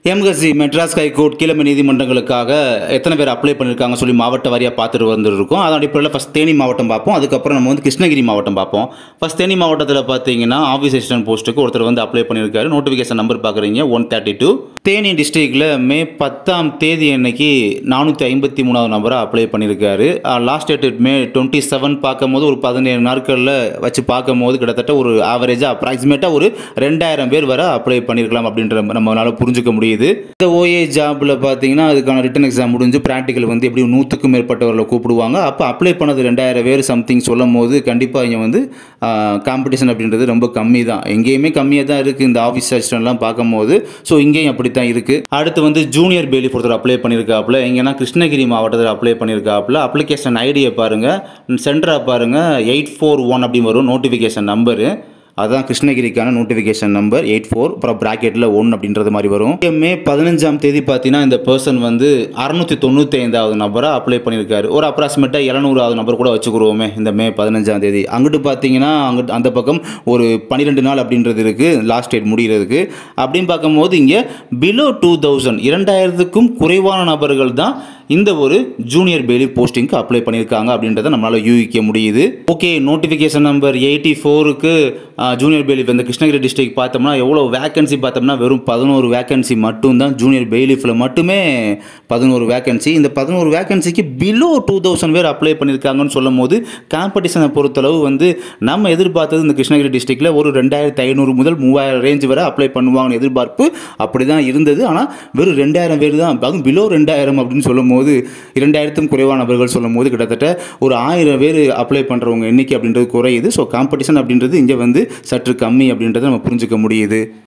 எம்கசி Madras high court கீழமை நீதிமன்றங்களுக்காக எத்தனை பேர் apply பண்ணியிருக்காங்க சொல்லி மாவட்ட வாரியாக பார்த்துட்டு வந்துருக்கோம் அதன் அடிப்படையில் ஃபஸ்ட் தேனி மாவட்டம் பார்ப்போம் அதுக்கப்புறம் நம்ம வந்து கிருஷ்ணகிரி மாவட்டம் பார்ப்போம் ஃபஸ்ட் தேனி மாவட்டத்தில் பார்த்தீங்கன்னா ஆஃபீஸ் அசிஸ்டன்ட் போஸ்ட்டுக்கு ஒருத்தர் வந்து அப்ளை பண்ணியிருக்காரு நோட்டிஃபிகேஷன் நம்பர் பார்க்குறீங்க ஒன் தேர்ட்டி டூ தேனி டிஸ்ட்ரிக்டில் மே பத்தாம் தேதி அன்னைக்கு நானூற்றி ஐம்பத்தி மூணாவது நம்பராக அப்ளை பண்ணியிருக்காரு last date May twenty seven பார்க்கும்போது ஒரு பதினேழு நாட்களில் வச்சு பார்க்கும்போது கிட்டத்தட்ட ஒரு ஆவரேஜாக அப்ராக்சிமேட்டாக ஒரு ரெண்டாயிரம் பேர் வரை அப்ளை பண்ணியிருக்கலாம் அப்படின்ற நம்மளால புரிஞ்சுக்க முடியுது இந்த ஓஏ ஜாப்பில் பார்த்தீங்கன்னா அதுக்கான ரிட்டன் எக்ஸாம் முடிஞ்சு ப்ராக்டிக்கல் வந்து எப்படி நூற்றுக்கும் மேற்பட்டவர்களை கூப்பிடுவாங்க அப்போ அப்ளை பண்ணது ரெண்டாயிரம் பேர் சம்திங் சொல்லும் போது கண்டிப்பாக இங்கே வந்து காம்படிஷன் அப்படின்றது ரொம்ப கம்மி தான் எங்கேயுமே கம்மியாக தான் இருக்குது இந்த ஆஃபீஸ் அசிஸ்டன்ட்லாம் பார்க்கும்போது ஸோ இங்கேயும் அப்படி தான் இருக்குது அடுத்து வந்து ஜூனியர் பேலி ஒருத்தர் அப்ளை பண்ணியிருக்காப்புல எங்கன்னா கிருஷ்ணகிரி மாவட்டத்தில் அப்ளை பண்ணியிருக்காப்புல அப்ளிகேஷன் ஐடியை பாருங்கள் சென்டராக பாருங்கள் எயிட் ஃபோர் ஒன் அப்படி வரும் நோட்டிஃபிகேஷன் நம்பரு அதுதான் கிருஷ்ணகிரிக்கான நோட்டிஃபிகேஷன் நம்பர் எயிட் ஃபோர் அப்புறம் ப்ராக்கெட்டில் ஒன் அப்படின்றது மாதிரி வரும் மே பதினஞ்சாம் தேதி பார்த்தீங்கன்னா இந்த பர்சன் வந்து அறுநூற்றி தொண்ணூற்றி ஐந்தாவது நம்பராக அப்ளை பண்ணியிருக்காரு ஒரு அப்ராக்சிமேட்டாக எழுநூறாவது நம்பர் கூட வச்சுக்கிருவோமே இந்த மே பதினஞ்சாம் தேதி அங்கிட்டு பார்த்தீங்கன்னா அங்கிட்டு அந்த பக்கம் ஒரு பன்னிரெண்டு நாள் அப்படின்றது இருக்குது லாஸ்ட் டேட் முடிகிறதுக்கு அப்படின்னு பார்க்கும்போது இங்கே பிலோ டூ தௌசண்ட் இரண்டாயிரத்துக்கும் குறைவான நபர்கள் தான் இந்த ஒரு ஜூனியர் பேலி போஸ்டிங்க்கு அப்ளை பண்ணியிருக்காங்க அப்படின்றத நம்மளால் யூகிக்க முடியுது ஓகே நோட்டிஃபிகேஷன் நம்பர் எயிட்டி ஃபோருக்கு ஜூனியர் பெயிலிஃப் இந்த கிருஷ்ணகிரி டிஸ்ட்ரிக்ட் பார்த்தோம்னா எவ்வளோ வேகன்சி பார்த்தோம்னா வெறும் பதினோரு வேகன்சி மட்டும்தான் ஜூனியர் பெயிலிஃபில் மட்டுமே பதினோரு வேகன்சி இந்த பதினோரு வேகன்சிக்கு பிலோ டூ தௌசண்ட் பேர் அப்ளை பண்ணியிருக்காங்கன்னு சொல்லும் போது காம்படிஷனை பொறுத்தளவு வந்து நம்ம எதிர்பார்த்தது இந்த கிருஷ்ணகிரி டிஸ்ட்ரிக்டில் ஒரு ரெண்டாயிரத்தி ஐநூறு முதல் மூவாயிரம் ரேஞ்ச் வரை அப்ளை பண்ணுவாங்கன்னு எதிர்பார்ப்பு அப்படி தான் இருந்தது ஆனால் வெறும் ரெண்டாயிரம் பேர் தான் அதுவும் பிலோ ரெண்டாயிரம் அப்படின்னு சொல்லும் போது இரண்டாயிரத்தும் குறைவான நபர்கள் சொல்லும் போது கிட்டத்தட்ட ஒரு ஆயிரம் பேர் அப்ளை பண்ணுறவங்க எண்ணிக்கை அப்படின்றது குறையுது ஸோ காம்படிஷன் அப்படின்றது இங்கே வந்து சற்று கம்மி அப்படின்றத நம்ம புரிஞ்சுக்க முடியுது